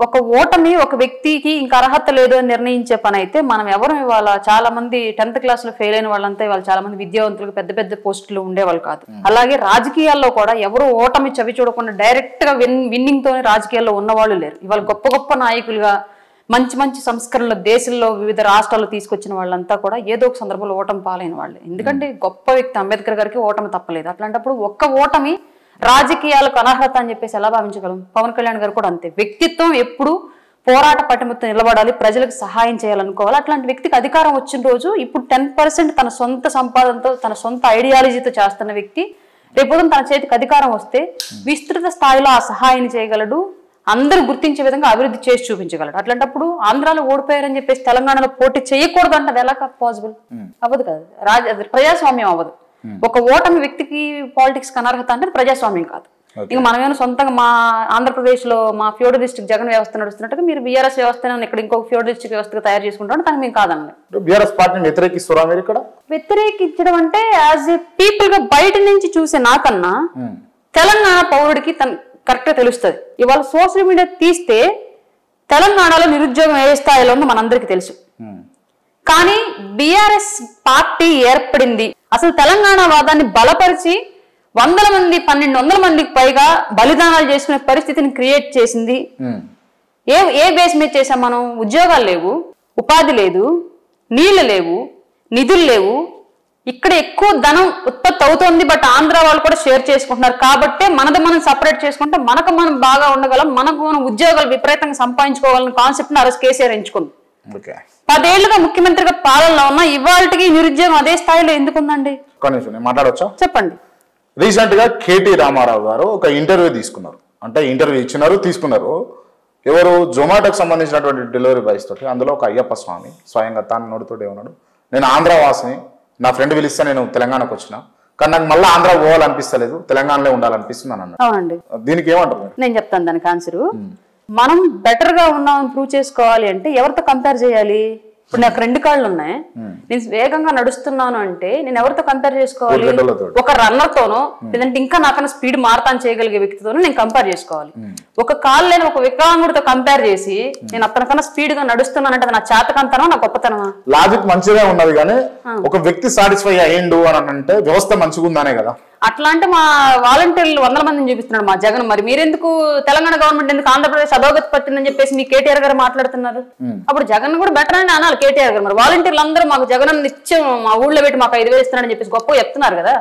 ఒక ఓటమి ఒక వ్యక్తికి ఇంకా అర్హత లేదు అని నిర్ణయించే పని అయితే మనం ఎవరు ఇవాళ చాలా మంది టెన్త్ క్లాస్ లో ఫెయిల్ అయిన వాళ్ళంతా ఇవాళ చాలా మంది విద్యావంతులకు పెద్ద పెద్ద పోస్టులు ఉండేవాళ్ళు కాదు అలాగే రాజకీయాల్లో కూడా ఎవరు ఓటమి చవి చూడకుండా డైరెక్ట్ గా విన్ విన్నింగ్ తోనే రాజకీయాల్లో ఉన్నవాళ్ళు లేరు ఇవాళ గొప్ప గొప్ప నాయకులుగా మంచి మంచి సంస్కరణలు దేశంలో వివిధ రాష్ట్రాల్లో తీసుకొచ్చిన వాళ్ళంతా కూడా ఏదో ఒక సందర్భంలో ఓటమి పాలైన వాళ్ళే ఎందుకంటే గొప్ప వ్యక్తి అంబేద్కర్ గారికి ఓటమి తప్పలేదు అట్లాంటప్పుడు ఒక్క ఓటమి రాజకీయాలకు అనర్హత అని చెప్పేసి ఎలా భావించగలం పవన్ కళ్యాణ్ గారు కూడా అంతే వ్యక్తిత్వం ఎప్పుడు పోరాట పటిమతో నిలబడాలి ప్రజలకు సహాయం చేయాలనుకోవాలి అట్లాంటి వ్యక్తికి అధికారం వచ్చిన రోజు ఇప్పుడు టెన్ పర్సెంట్ తన సొంత సంపాదనతో తన సొంత ఐడియాలజీతో చేస్తున్న వ్యక్తి రేపు తన చేతికి అధికారం వస్తే విస్తృత స్థాయిలో ఆ సహాయాన్ని చేయగలడు అందరూ గుర్తించే విధంగా అభివృద్ధి చేసి చూపించగలడు అట్లాంటప్పుడు ఆంధ్రాలో ఓడిపోయారని చెప్పేసి తెలంగాణలో పోటీ చేయకూడదు అంటే అది ఎలా పాసిబుల్ అవ్వదు కాదు రాజ అది ప్రజాస్వామ్యం అవ్వదు ఒక ఓటమి వ్యక్తికి పాలిటిక్స్ అనర్హత అంటే అది ప్రజాస్వామ్యం కాదు ఇంకా మనమేమో సొంతంగా మా ఆంధ్రప్రదేశ్ లో మా ఫ్యూడల్ డిస్ట్రిక్ట్ జగన్ వ్యవస్థ నడుస్తున్నట్టుగా మీరు బీఆర్ఎస్ వ్యవస్థను ఇక్కడ ఇంకొక ఫ్యూడల్ డిస్ట్రిక్ట్ వ్యవస్థగా తయారు చేసుకుంటాం దాన్ని మేము కాదన్నది బీఆర్ఎస్ పార్టీని వ్యతిరేకిస్తురా మీరు ఇక్కడ వ్యతిరేకించడం అంటే యాజ్ ఏ పీపుల్ గా బయట నుంచి చూసే నాకన్నా ఉమ్. తెలంగాణ పౌరుడికి తన కరెక్ట్ గా తెలుస్తుంది ఇవాళ సోషల్ మీడియా తీస్తే తెలంగాణలో నిరుద్యోగం ఏ స్థాయిలో ఉందో మనందరికీ తెలుసు ఉమ్. కానీ బీఆర్ఎస్ పార్టీ ఏర్పడింది అసలు తెలంగాణ వాదాన్ని బలపరిచి వందల మంది పన్నెండు వందల మందికి పైగా బలిదానాలు చేసుకునే పరిస్థితిని క్రియేట్ చేసింది ఉమ్. ఏ ఏ బేస్ మీద చేసాం మనం ఉద్యోగాలు లేవు ఉపాధి లేదు నీళ్లు లేవు నిధులు లేవు ఇక్కడ ఎక్కువ ధనం ఉత్పత్తి అవుతోంది బట్ ఆంధ్ర వాళ్ళు కూడా షేర్ చేసుకుంటున్నారు కాబట్టే మనది మనం సపరేట్ చేసుకుంటే మనకు మనం బాగా ఉండగలం మనకు మనం ఉద్యోగాలు విపరీతంగా సంపాదించుకోవాలన్న కాన్సెప్ట్ ఆ రోజు కేసీఆర్ ఎంచుకుంది ఓకే పదేళ్లుగా ముఖ్యమంత్రిగా పాలనలో ఉన్న ఇవాళకి నిరుద్యోగం అదే స్థాయిలో ఎందుకుందండి ఒక్క నిమిషం నేను మాట్లాడవచ్చా చెప్పండి రీసెంట్ గా కేటీ రామారావు గారు ఒక ఇంటర్వ్యూ తీసుకున్నారు అంటే ఇంటర్వ్యూ ఇచ్చినారు తీసుకున్నారు ఎవరు జొమాటోకి సంబంధించినటువంటి డెలివరీ బాయ్స్ తోటి అందులో ఒక అయ్యప్ప స్వామి స్వయంగా తాను నోటితోటి ఏమన్నాడు నేను ఆంధ్ర వాసిని నా ఫ్రెండ్ పిలిస్తే నేను తెలంగాణకు వచ్చిన కానీ నాకు మళ్ళీ ఆంధ్ర పోవాలనిపిస్తలేదు తెలంగాణలో ఉండాలనిపిస్తుంది అని అన్నాడు అవునండి దీనికి ఏమంటారు మీరు? నేను చెప్తాను దానికి ఆన్సరు మనం బెటర్ గా ఉన్నామని ప్రూవ్ చేసుకోవాలి అంటే ఎవరితో కంపేర్ చేయాలి ఇప్పుడు నాకు రెండు కాళ్ళు ఉన్నాయి నేను వేగంగా నడుస్తున్నాను అంటే నేను ఎవరితో కంపేర్ చేసుకోవాలి ఊరిగడ్డలతోటి. ఒక రన్నర్ తోనో లేదంటే ఇంకా నాకన్నా స్పీడ్ మారతాను చేయగలిగే వ్యక్తితోనో నేను కంపేర్ చేసుకోవాలి ఒక కాళ్ళు లేని ఒక వికలాంగుడితో కంపేర్ చేసి నేను అతనికన్నా స్పీడ్ గా నడుస్తున్నానంటే అది నా చేతకంతనమా నా గొప్పతనమా లాజిక్ మంచిగా ఉన్నది కానీ ఒక వ్యక్తి సాటిస్ఫై అయ్యిండు అని అంటే వ్యవస్థ మంచిగా ఉందనే కదా అట్లా అంటే మా వాలంటీర్లు వందల మందిని చూపిస్తున్నాడు మా జగన్ మరి మీరెందుకు తెలంగాణ గవర్నమెంట్ ఎందుకు ఆంధ్రప్రదేశ్ అధోగతి పట్టిందని చెప్పేసి మీ కేటీఆర్ గారు మాట్లాడుతున్నారు అప్పుడు జగన్ కూడా బెటర్ అని అనాలి కేటీఆర్ గారు మరి వాలంటీర్లు అందరూ మాకు జగన్ అన్న నిత్యం మా ఊళ్ళో పెట్టి మాకు ఐదు వేలు ఇస్తున్నాడని చెప్పేసి గొప్ప చెప్తున్నారు కదా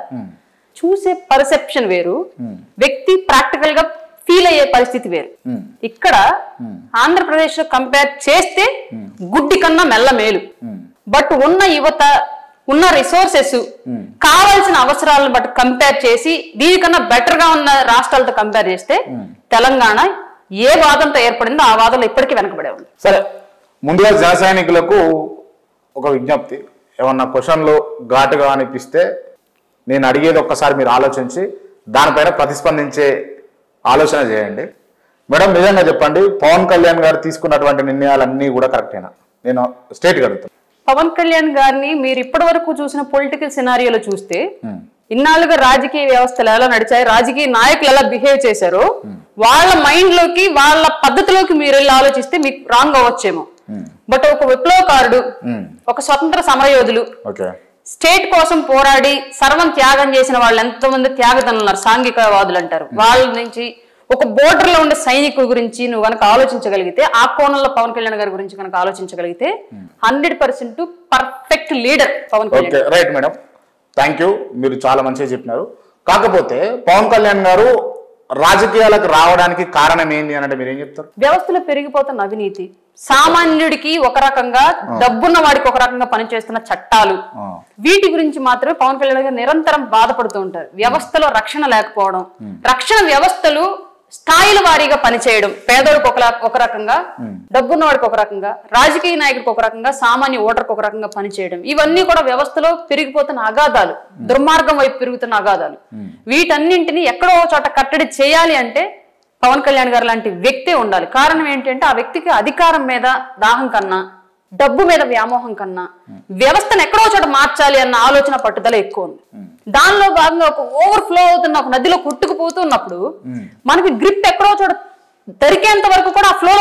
చూసే పర్సెప్షన్ వేరు వ్యక్తి ప్రాక్టికల్ గా ఫీల్ అయ్యే పరిస్థితి వేరు ఇక్కడ ఆంధ్రప్రదేశ్ లో కంపేర్ చేస్తే గుడ్డి కన్నా మెల్ల మేలు బట్ ఉన్న యువత ఉన్న రిసోర్సెస్ కావాల్సిన అవసరాలను బట్టి కంపేర్ చేసి దీనికన్నా బెటర్ గా ఉన్న రాష్ట్రాలతో కంపేర్ చేస్తే తెలంగాణ ఏ వాదంతో ఏర్పడిందో ఆ వాదంలో ఇప్పటికీ వెనకబడే ఉంది సరే ముందుగా జన సైనికులకు ఒక విజ్ఞప్తి ఏమన్నా క్వశ్చన్లు ఘాటుగా అనిపిస్తే నేను అడిగేది ఒక్కసారి మీరు ఆలోచించి దానిపైన ప్రతిస్పందించే ఆలోచన చేయండి మేడం నిజంగా చెప్పండి పవన్ కళ్యాణ్ గారు తీసుకున్నటువంటి నిర్ణయాలన్నీ కూడా కరెక్టేనా నేను స్టేట్ అడుగుతాను పవన్ కళ్యాణ్ గారిని మీరు ఇప్పటి వరకు చూసిన పొలిటికల్ సినారియోలో చూస్తే ఇన్నాళ్ళుగా రాజకీయ వ్యవస్థలు ఎలా నడిచాయి రాజకీయ నాయకులు ఎలా బిహేవ్ చేశారో వాళ్ళ మైండ్ లోకి వాళ్ళ పద్ధతిలోకి మీరు వెళ్ళి ఆలోచిస్తే మీకు రాంగ్ అవ్వచ్చేమో బట్ ఒక విప్లవకారుడు ఒక స్వతంత్ర సమరయోధులు ఓకే స్టేట్ కోసం పోరాడి సర్వం త్యాగం చేసిన వాళ్ళు ఎంతో మంది త్యాగతనులు ఉన్నారు సాంఘికవాదులు అంటారు వాళ్ళ నుంచి ఒక బోర్డర్ లో ఉండే సైనికుల గురించి నువ్వు కనుక ఆలోచించగలిగితే ఆ కోణంలో పవన్ కళ్యాణ్ గారి గురించి కనుక ఆలోచించగలిగితే hundred percent perfect leader Pawan Kalyan okay right madam thank you మీరు చాలా మంచిగా చెప్పినారు కాకపోతే పవన్ కళ్యాణ్ గారు రాజకీయాలకు రావడానికి కారణం ఏంటి అని అంటే మీరు ఏం చెప్తారు వ్యవస్థలో పెరిగిపోతున్న అవినీతి సామాన్యుడికి ఒక రకంగా డబ్బున్న వాడికి ఒక రకంగా పనిచేస్తున్న చట్టాలు ఆ. వీటి గురించి మాత్రమే పవన్ కళ్యాణ్ గారు నిరంతరం బాధపడుతూ ఉంటారు వ్యవస్థలో రక్షణ లేకపోవడం రక్షణ వ్యవస్థలు స్థాయిల వారీగా పనిచేయడం పేదోడికి ఒక లా- ఒక రకంగా డబ్బున్న వాడికి ఒక రకంగా రాజకీయ నాయకుడికి ఒక రకంగా సామాన్య ఓటర్కి ఒక రకంగా పనిచేయడం ఇవన్నీ కూడా వ్యవస్థలో పెరిగిపోతున్న అగాధాలు దుర్మార్గం వైపు పెరుగుతున్న అగాధాలు వీటన్నింటినీ ఎక్కడో ఒక చోట కట్టడి చేయాలి అంటే పవన్ కళ్యాణ్ గారు లాంటి వ్యక్తే ఉండాలి కారణం ఏంటంటే ఆ వ్యక్తికి అధికారం మీద దాహం కన్నా డబ్బు మీద వ్యామోహం కన్నా వ్యవస్థను ఎక్కడో చోట మార్చాలి అన్న ఆలోచన పట్టుదల ఎక్కువ ఉంది దానిలో భాగంగా ఒక ఓవర్ ఫ్లో అవుతున్న ఒక నదిలో కొట్టుకుపోతున్నప్పుడు మనకి గ్రిప్ ఎక్కడో చోట దొరికేంత వరకు కూడా ఆ ఫ్లోలో కొట్టకపోతే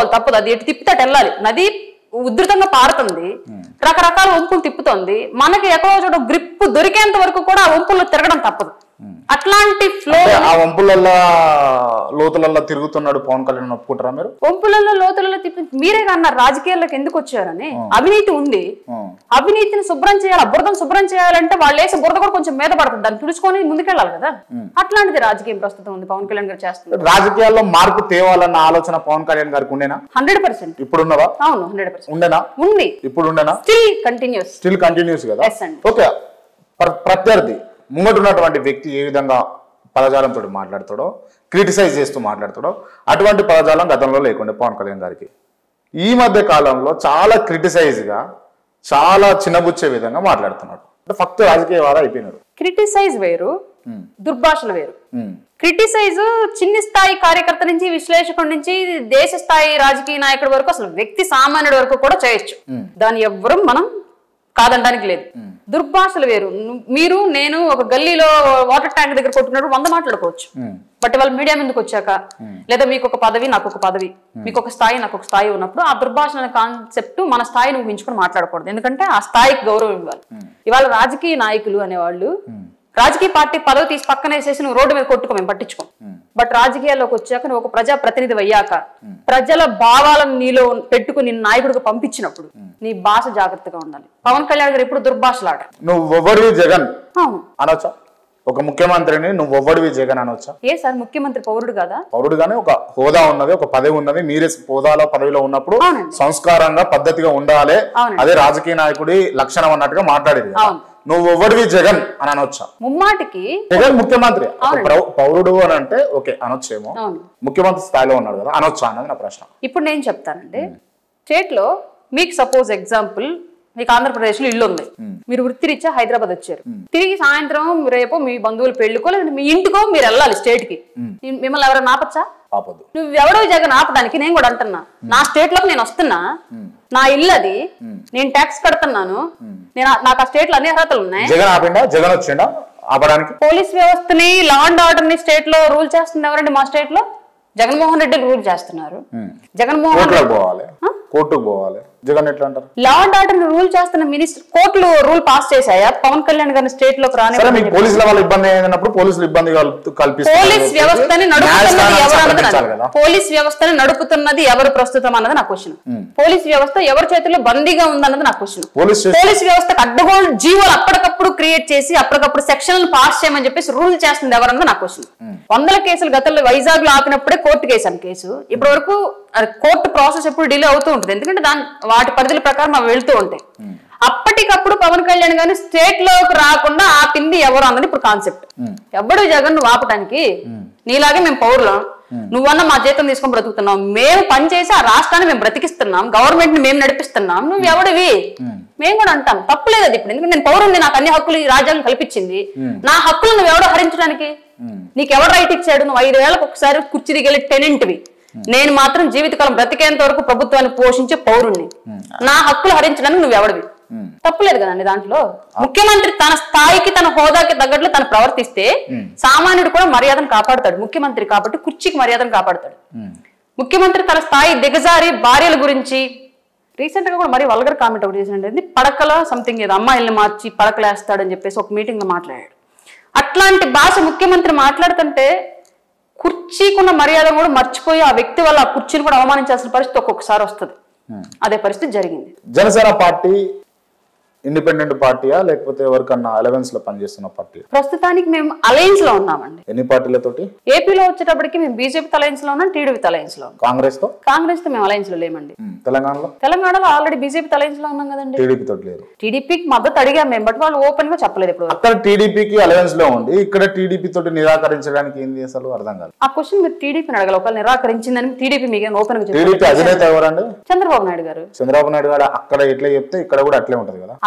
తిప్పుకోవాలి తప్పదు అది ఎటు తిప్పితే అటు వెళ్ళాలి నది ఉధృతంగా పారుతుంది రకరకాల వంపులు తిప్పుతోంది మనకి ఎక్కడో చోట గ్రిప్ దొరికేంత వరకు కూడా ఆ వంపుల్లో తిరగడం తప్పదు అట్లాంటి ఫ్లో అంటే ఆ వంపులల్లా లోతులల్లా తిరుగుతున్నాడు పవన్ కళ్యాణ్ ఒప్పుకుంటారా మీరు వంపులలో లోతులలో తిప్పి మీరే అన్నారు రాజకీయాల్లోకి ఎందుకు వచ్చారని అవినీతి ఉంది ఉం. అవినీతిని శుభ్రం చేయాలి బురదను శుభ్రం చేయాలంటే వాళ్ళు వేసే బురద కూడా కొంచెం మీద పడుతుంది దాన్ని తుడుచుకొని ముందుకెళ్ళాలి కదా అట్లాంటిది రాజకీయం ప్రస్తుతం ఉంది పవన్ కళ్యాణ్ గారు చేస్తుంది రాజకీయాల్లో మార్పు తేవాలన్న ఆలోచన పవన్ కళ్యాణ్ గారికి ఉండేనా హండ్రెడ్ పర్సెంట్ ఇప్పుడున్నదా అవును హండ్రెడ్ పర్సెంట్ ఉండేనా ఉంది ఇప్పుడు ఉండేనా స్టిల్ కంటిన్యూస్ స్టిల్ కంటిన్యూస్ కదా Yes అండి. ఓకే ప్ర- ప్రత్యర్థి ముంగటున్నటువంటి వ్యక్తి ఏ విధంగా పదజాలంతో మాట్లాడతాడో క్రిటిసైజ్ చేస్తూ మాట్లాడతాడో అటువంటి పదజాలం గతంలో లేకుండే పవన్ కళ్యాణ్ గారికి ఈ మధ్య కాలంలో చాలా క్రిటిసైజ్ గా చాలా చిన్నబుచ్చే విధంగా మాట్లాడుతున్నాడు అంటే ఫక్త్ రాజకీయవాద అయిపోయినాడు క్రిటిసైజ్ వేరు దుర్భాషలు వేరు ఉమ్, క్రిటిసైజ్ చిన్ని స్థాయి కార్యకర్త నుంచి విశ్లేషకుడి నుంచి దేశ స్థాయి రాజకీయ నాయకుడి వరకు అసలు వ్యక్తి సామాన్యుడి వరకు కూడా చేయొచ్చు దాని ఎవ్వరం మనం కాదనడానికి లేదు దుర్భాషలు వేరు ను- మీరు నేను ఒక గల్లీలో వాటర్ ట్యాంక్ దగ్గర కొట్టుకున్నప్పుడు వంద మాట్లాడుకోవచ్చు ఉమ్, బట్ వాళ్ళు మీడియా ముందుకు వచ్చాక లేదా మీకు ఒక పదవి నాకు ఒక పదవి మీకు ఒక స్థాయి నాకు ఒక స్థాయి ఉన్నప్పుడు ఆ దుర్భాషణ అనే కాన్సెప్ట్ మన స్థాయిని ఊహించుకొని మాట్లాడకూడదు ఎందుకంటే ఆ స్థాయికి గౌరవం ఇవ్వాలి ఇవాళ రాజకీయ నాయకులు అనేవాళ్ళు రాజకీయ పార్టీ పదవి తీసి పక్కన వేసేసి నువ్వు రోడ్డు మీద కొట్టుకో మేము పట్టించుకోం బట్ రాజకీయాల్లోకి వచ్చాక నువ్వు ఒక ప్రజా ప్రతినిధి అయ్యాక ప్రజల భావాలను నీలో పెట్టుకుని నిన్ను నాయకుడికి పంపించినప్పుడు నీ భాష జాగ్రత్తగా ఉండాలి పవన్ కళ్యాణ్ గారు ఎప్పుడు దుర్భాషలాడ నువ్వు ఎవరివి జగన్ అవును అనొచ్చా ఒక ముఖ్యమంత్రిని నువ్వు ఎవరివి జగన్ అనొచ్చా ఏ సార్ ముఖ్యమంత్రి పౌరుడు కదా పౌరుడుగానే ఒక హోదా ఉన్నది ఒక పదవి ఉన్నది మీరే హోదాలో పదవిలో ఉన్నప్పుడు అవునండి. సంస్కారంగా పద్ధతిగా ఉండాలి అవునండి. అదే రాజకీయ నాయకుడి లక్షణం అన్నట్టుగా మాట్లాడేది కదా. అవును. నువ్వు ఎవరివి జగన్ అని అనొచ్చా ముమ్మాటికి జగన్ ముఖ్యమంత్రి ఒక ప్రౌ- పౌరుడు అని అంటే ఓకే అనొచ్చేమో అవును ముఖ్యమంత్రి స్థాయిలో ఉన్నాడు కదా అనొచ్చా అన్నది నా ప్రశ్న ఇప్పుడు నేను చెప్తానండి స్టేట్ లో మీకు సపోజ్ ఎగ్జాంపుల్ మీకు ఆంధ్రప్రదేశ్ లో ఇల్లు ఉంది మీరు వృత్తిరీత్యా హైదరాబాద్ వచ్చారు తిరిగి సాయంత్రం రేపు మీ బంధువుల పెళ్లికో లేదంటే మీ ఇంటికో మీరు వెళ్ళాలి స్టేట్ కి మిమ్మల్ని ఎవరైనా ఆపచ్చా ఆపదు నువ్వు ఎవడో జగన్ ఆపడానికి నేను కూడా అంటున్నా నా స్టేట్ లోకి నేను వస్తున్నా నా ఇల్లు అది నేను ట్యాక్స్ కడుతున్నాను నేను ఆ- నాకు ఆ స్టేట్ లో అన్ని అర్హతలు ఉన్నాయి జగన్ ఆపిండా జగన్ వచ్చిండా ఆపడానికి పోలీస్ వ్యవస్థని లా అండ్ ఆర్డర్ ని స్టేట్ లో రూల్ చేస్తుంది ఎవరండి మా స్టేట్ లో జగన్మోహన్ రెడ్డి రూల్ చేస్తున్నారు జగన్మోహన్ కోర్టులకు పోవాలి కోర్టుకు పోవాలి జగన్ ఎట్లా అంటారు లా అండ్ ఆర్డర్ రూల్ చేస్తున్న మినిస్టర్ కోర్టులు రూల్ పాస్ చేశాయా పవన్ కళ్యాణ్ గారిని స్టేట్ లోకి రాని సరే మీకు పోలీసుల వల్ల ఇబ్బంది అయినప్పుడు పోలీసులు ఇబ్బంది కల్పి- కల్పిస్తున్నారు పోలీస్ కాబట్టి వ్యవస్థని నడుపుతున్నది న్యాయస్థానాన్ని ఎవరు అన్నది సమర్థించాలి నా- కదా పోలీస్ వ్యవస్థని నడుపుతున్నది ఎవరు ప్రస్తుతం అన్నది నా క్వశ్చన్ పోలీస్ వ్యవస్థ ఎవరి చేతిలో బందీగా ఉందన్నది నా క్వశ్చన్ పోలీస్ స్టేషన్ పోలీస్ వ్యవస్థకు అడ్డగోలు జీవోలు అప్పటికప్పుడు క్రియేట్ చేసి అప్పటికప్పుడు సెక్షన్లు పాస్ చేయమని చెప్పేసి రూల్ చేస్తుంది ఎవరన్నది నా క్వశ్చన్ వందల కేసులు గతంలో వైజాగ్ లో ఆపినప్పుడే కోర్టు కేసాను కేసు ఇప్పటి వరకు కోర్టు ప్రాసెస్ ఎప్పుడు డిలే అవుతూ ఉంటుంది ఎందుకంటే దాని వాటి పరిధుల ప్రకారం అవి వెళ్తూ ఉంటాయి అప్పటికప్పుడు పవన్ కళ్యాణ్ గారిని స్టేట్ లోకి రాకుండా ఆపింది ఎవరు అన్నది ఇప్పుడు కాన్సెప్ట్ ఎవడు జగన్ నువ్వు ఆపటానికి నీలాగే మేము పౌరులం నువ్వన్నా మా జీతం తీసుకొని బ్రతుకుతున్నాం మేము పని చేసి ఆ రాష్ట్రాన్ని మేము బ్రతికిస్తున్నాం గవర్నమెంట్ ని మేము నడిపిస్తున్నాం నువ్వు ఎవడివి మేము కూడా అంటాం తప్పులేదు అది ఇప్పుడు ఎందుకంటే నేను పౌరుని నాకు అన్ని హక్కులు ఈ రాజ్యాంగం కల్పించింది నా హక్కులు నువ్వు ఎవడో హరించడానికి నీకు ఎవరు రైట్ ఇచ్చాడు నువ్వు ఐదు వేలకు ఒకసారి కుర్చీ దిగెళ్ళి టెనెంట్వి నేను మాత్రం జీవితకాలం బ్రతికేంత వరకు ప్రభుత్వాన్ని పోషించే పౌరుణ్ణి నా హక్కులు హరించడానికి నువ్వు ఎవడివి తప్పులేదు కదండి దాంట్లో ముఖ్యమంత్రి తన స్థాయికి తన హోదాకి తగ్గట్లు తను ప్రవర్తిస్తే సామాన్యుడు కూడా మర్యాదను కాపాడుతాడు ముఖ్యమంత్రి కాబట్టి కుర్చీకి మర్యాదను కాపాడుతాడు ముఖ్యమంత్రి తన స్థాయి దిగజారి భార్యల గురించి రీసెంట్ గా కూడా మరి వల్గర్ కామెంట్ ఒకటి చేసినట్టు పడకల సంథింగ్ ఏదో అమ్మాయిల్ని మార్చి పడకలేస్తాడని చెప్పేసి ఒక మీటింగ్ లో మాట్లాడాడు అట్లాంటి భాష ముఖ్యమంత్రి మాట్లాడుతుంటే కుర్చీకున్న మర్యాద కూడా మర్చిపోయి ఆ వ్యక్తి వల్ల ఆ కుర్చీని కూడా అవమానించాల్సిన పరిస్థితి ఒక్కొక్కసారి వస్తుంది అదే పరిస్థితి జరిగింది జనసేన పార్టీ ఇండిపెండెంట్ పార్టీయా లేకపోతే ఎవరికన్నా అలవెన్స్ లో పనిచేస్తున్న పార్టీ ప్రస్తుతానికి మేము అలయన్స్ లో ఉన్నామండి ఎన్ని పార్టీలతోటి ఏపీలో వచ్చేటప్పటికి మేము బీజేపీ అలయన్స్ లో ఉన్నాం టీడీపీ అలయన్స్ లో ఉన్నాం కాంగ్రెస్ తో కాంగ్రెస్ తో మేము అలయన్స్ లో లేమండి ఉమ్, తెలంగాణలో తెలంగాణలో ఆల్రెడీ బీజేపీ అలయన్స్ లో ఉన్నాం కదండి టీడీపీ తోటి లేదు టీడీపీకి మద్దతు అడిగాం మేము బట్ వాళ్ళు ఓపెన్ గా చెప్పలేదు ఇప్పుడు అక్కడ టీడీపీకి అలవెన్స్ లో ఉండి ఇక్కడ టీడీపీ తోటి నిరాకరించడానికి ఏంది అసలు అర్థం కాదు ఆ క్వశ్చన్ మీరు టీడీపీని అడగాలి ఒకవేళ నిరాకరించిందని టీడీపీ మీకు ఓపెన్ గా టీడీపీ చెప్పారు అధినేత ఎవరండి చంద్రబాబు నాయుడు గారు చంద్రబాబు నాయుడు గారు అక్కడ ఎట్లా చెప్తే ఇక్కడ కూడా అట్లే ఉంటది కదా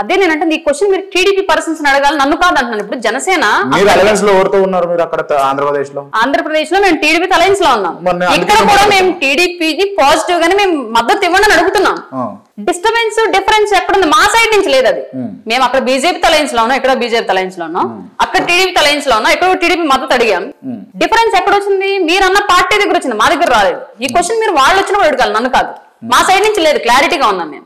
అదే నేనంటే ఈ క్వశ్చన్ మీరు టీడీపీ పర్సన్స్ అడగాలి నన్ను కాదు అంటున్నాను ఇప్పుడు జనసేన మీరు అలయన్స్ లో ఎవరితో ఉన్నారు మీరు అక్కడ త- ఆంధ్రప్రదేశ్ లో ఆంధ్రప్రదేశ్ లో మేము టీడీపీ అలయన్స్ లో ఉన్నాం మరి నేను ఇక్కడ అందుకే కూడా మేము టీడీపీకి పాజిటివ్ గానే మేము మద్దతు ఇవ్వండి అని అడుగుతున్నాం ఆ. డిస్టర్బెన్స్ డిఫరెన్స్ ఎక్కడ ఉంది మా సైడ్ నుంచి లేదు అది మేము అక్కడ బీజేపీ అలయన్స్ లో ఉన్నాం ఇక్కడ బీజేపీ అలయన్స్ లో ఉన్నాం అక్కడ టీడీపీ అలయన్స్ లో ఉన్నాం ఇక్కడ టీడీపీ మద్దతు అడిగాం డిఫరెన్స్ ఎక్కడ వచ్చింది మీరు అన్న పార్టీ దగ్గర వచ్చింది మా దగ్గర రాలేదు ఈ క్వశ్చన్ మీరు వాళ్ళు వచ్చినప్పుడు అడగాలి నన్ను కాదు మా సైడ్ నుంచి లేదు క్లారిటీగా ఉన్నాం మేము